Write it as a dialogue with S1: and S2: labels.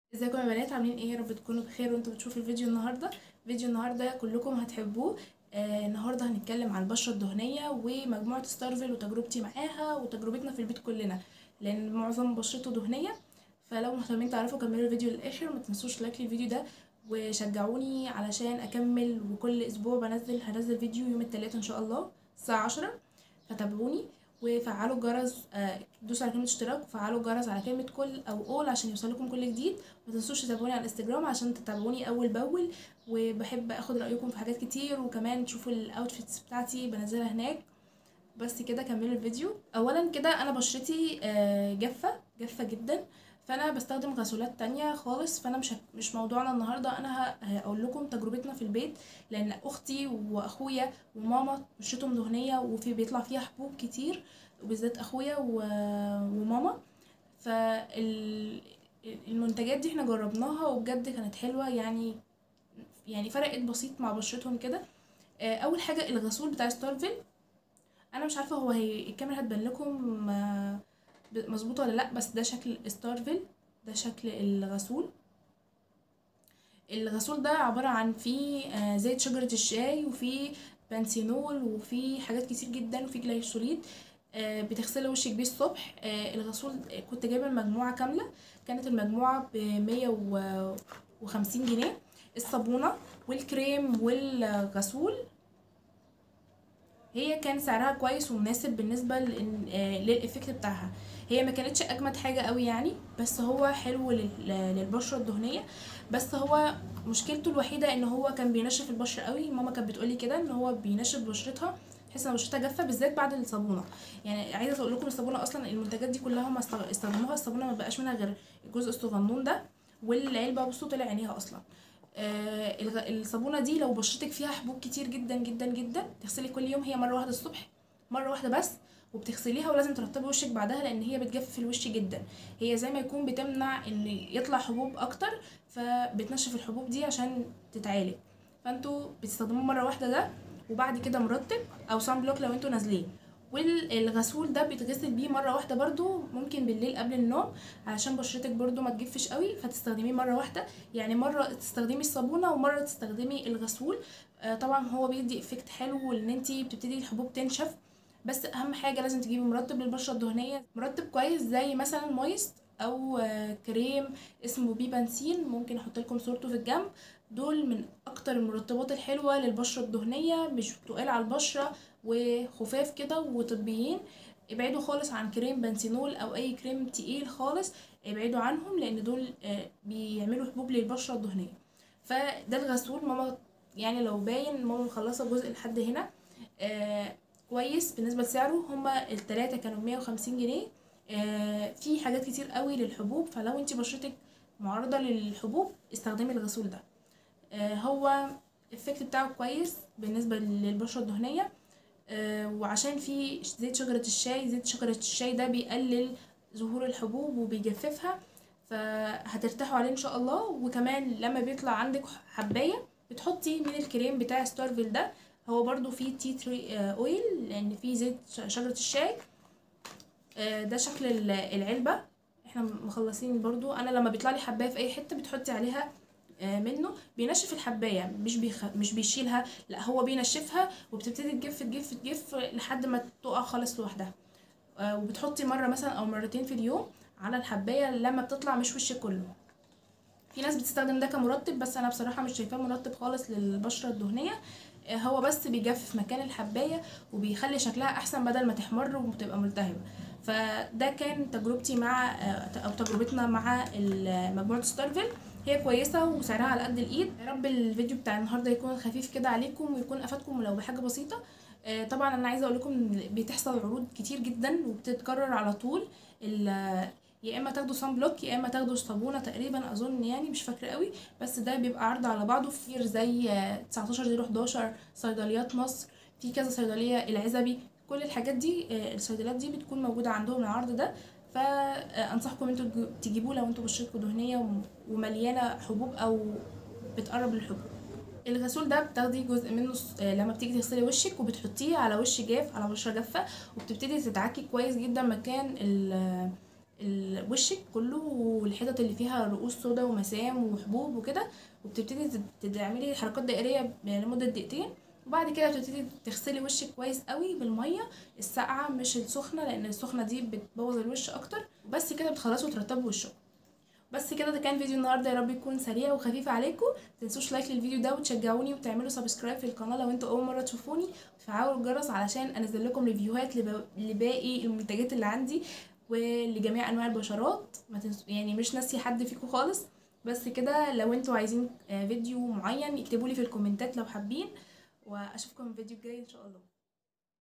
S1: ازيكم يا بنات عاملين ايه يا رب تكونوا بخير وانتوا بتشوفوا الفيديو النهارده فيديو النهارده كلكم هتحبوه آه النهارده هنتكلم عن البشره الدهنيه ومجموعه ستارفل وتجربتي معاها وتجربتنا في البيت كلنا لان معظم بشرته دهنيه فلو مهتمين تعرفوا كملوا الفيديو للاخر ما تنسوش لايك للفيديو ده وشجعوني علشان اكمل وكل اسبوع بنزل هنزل فيديو يوم الثلاثاء ان شاء الله الساعه 10 فتابعوني وفعلوا الجرس آه، دوسوا على كلمه اشتراك وفعلوا الجرس على كلمه كل او اول عشان يوصلكم كل جديد ما تنسوش تتابعوني على الانستجرام عشان تتابعوني اول باول وبحب اخد رايكم في حاجات كتير وكمان تشوفوا الاوتفيتس بتاعتي بنزلها هناك بس كده كملوا الفيديو اولا كده انا بشرتي آه، جافه جافه جدا فانا بستخدم غسولات تانية خالص فانا مش مش موضوعنا النهارده انا ه- هقول لكم تجربتنا في البيت لان اختي واخويا وماما بشرتهم دهنيه وفي بيطلع فيها حبوب كتير وبالذات اخويا و- وماما فالمنتجات دي احنا جربناها وبجد كانت حلوه يعني يعني فرقت بسيط مع بشرتهم كده آه، اول حاجه الغسول بتاع ستارفل انا مش عارفه هو هي الكاميرا هتبان لكم آه، ب- مظبوطه ولا لا بس ده شكل ستارفل ده شكل الغسول الغسول ده عبارة عن فيه آه، زيت شجرة الشاي وفيه بنسينول وفيه حاجات كتير جدا وفيه جلايسوليد آه، بتغسلي وشك بيه الصبح آه، الغسول كنت جايبة المجموعة كاملة كانت المجموعة بمية وخمسين جنيه الصابونة والكريم والغسول هي كان سعرها كويس ومناسب بالنسبة للإن- آه، للإفكت بتاعها هي ما كانتش أجمد حاجة قوي يعني بس هو حلو لل- للبشرة الدهنية بس هو مشكلته الوحيدة ان هو كان بينشف البشرة قوي ماما كانت بتقولي كده ان هو بينشف بشرتها تحس ان بشرتها جافة بالذات بعد الصابونة يعني عايزة اقول لكم الصابونة اصلا المنتجات دي كلها هم استغ- استخدموها الصابونة ما بقاش منها غير الجزء الصغنون ده والعلبة بصوا طلع عينيها اصلا آه الغ- الصابونة دي لو بشرتك فيها حبوب كتير جدا جدا جدا تغسلي كل يوم هي مرة واحدة الصبح مرة واحدة بس وبتغسليها ولازم ترطبي وشك بعدها لان هي بتجفف الوش جدا هي زي ما يكون بتمنع ان يطلع حبوب اكتر فبتنشف الحبوب دي عشان تتعالج فانتوا بتستخدموه مره واحده ده وبعد كده مرطب او سان بلوك لو انتوا نازلين والغسول ده بيتغسل بيه مره واحده برضو ممكن بالليل قبل النوم علشان بشرتك برضو ما تجفش قوي فتستخدميه مره واحده يعني مره تستخدمي الصابونه ومره تستخدمي الغسول آه طبعا هو بيدي افكت حلو ان انتي بتبتدي الحبوب تنشف بس اهم حاجه لازم تجيبي مرطب للبشره الدهنيه مرطب كويس زي مثلا مويست او آه، كريم اسمه بيبانسين ممكن احط لكم صورته في الجنب دول من اكتر المرطبات الحلوه للبشره الدهنيه مش تقال على البشره وخفاف كده وطبيين ابعدوا خالص عن كريم بنسينول او اي كريم تقيل خالص ابعدوا عنهم لان دول آه، بيعملوا حبوب للبشره الدهنيه فده الغسول ماما يعني لو باين ماما مخلصه الجزء لحد هنا آه كويس بالنسبه لسعره هما التلاتة كانوا بمية وخمسين جنيه آه في حاجات كتير قوي للحبوب فلو انت بشرتك معرضه للحبوب استخدمي الغسول ده آه هو الافكت بتاعه كويس بالنسبه للبشره الدهنيه آه وعشان في زيت شجره الشاي زيت شجره الشاي ده بيقلل ظهور الحبوب وبيجففها فهترتاحوا عليه ان شاء الله وكمان لما بيطلع عندك حبايه بتحطي من الكريم بتاع ستارفيل ده هو برضو فيه تي تري اويل لان فيه زيت ش- شجره الشاي آه، ده شكل ال- العلبة احنا مخلصين برضو انا لما بيطلع لي حباية في اي حتة بتحطي عليها آه، منه بينشف الحباية مش بيخ... مش بيشيلها لا هو بينشفها وبتبتدي تجف تجف تجف لحد ما تقع خالص لوحدها آه، وبتحطي مرة مثلا او مرتين في اليوم على الحباية لما بتطلع مش وشك كله في ناس بتستخدم ده كمرطب بس انا بصراحه مش شايفاه مرطب خالص للبشره الدهنيه آه، هو بس بيجفف مكان الحبايه وبيخلي شكلها احسن بدل ما تحمر وتبقى ملتهبه فده كان تجربتي مع آه، او تجربتنا مع ال- مجموعه ستارفيل هي كويسه وسعرها على قد الايد يا رب الفيديو بتاع النهارده يكون خفيف كده عليكم ويكون افادكم ولو بحاجه بسيطه آه، طبعا انا عايزه اقول لكم إن بتحصل عروض كتير جدا وبتتكرر على طول ال- يا اما تاخدوا صن بلوك يا اما تاخدوا صابونه تقريبا اظن يعني مش فاكره قوي بس ده بيبقى عرض على بعضه كتير زي آه، 19 0 11 صيدليات مصر في كذا صيدليه العزبي كل الحاجات دي آه، الصيدليات دي بتكون موجوده عندهم العرض ده فانصحكم انتوا تجو- تجيبوه لو انتوا بشرتكم دهنيه وم- ومليانه حبوب او بتقرب للحبوب الغسول ده بتاخدي جزء منه س- آه، لما بتيجي تغسلي وشك وبتحطيه على وش جاف على بشره جافه وبتبتدي تدعكي كويس جدا مكان ال- ال- وشك كله والحتت اللي فيها رؤوس سودا ومسام وحبوب وكده وبتبتدي تد- تعملي حركات دائريه لمده دقيقتين وبعد كده بتبتدي تغسلي وشك كويس قوي بالميه الساقعه مش السخنه لان السخنه دي بتبوظ الوش اكتر وبس كده بتخلصوا ترطبوا وشكم بس كده ده كان فيديو النهارده يا رب يكون سريع وخفيف عليكم متنسوش لايك للفيديو ده وتشجعوني وتعملوا سبسكرايب في القناه لو انتوا اول مره تشوفوني وتفعلوا الجرس علشان انزل لكم ريفيوهات لب- لباقي المنتجات اللي عندي ولجميع انواع البشرات ما تنسوا يعني مش ناسي حد فيكم خالص بس كده لو انتوا عايزين آه، فيديو معين اكتبوا لي في الكومنتات لو حابين واشوفكم الفيديو الجاي ان شاء الله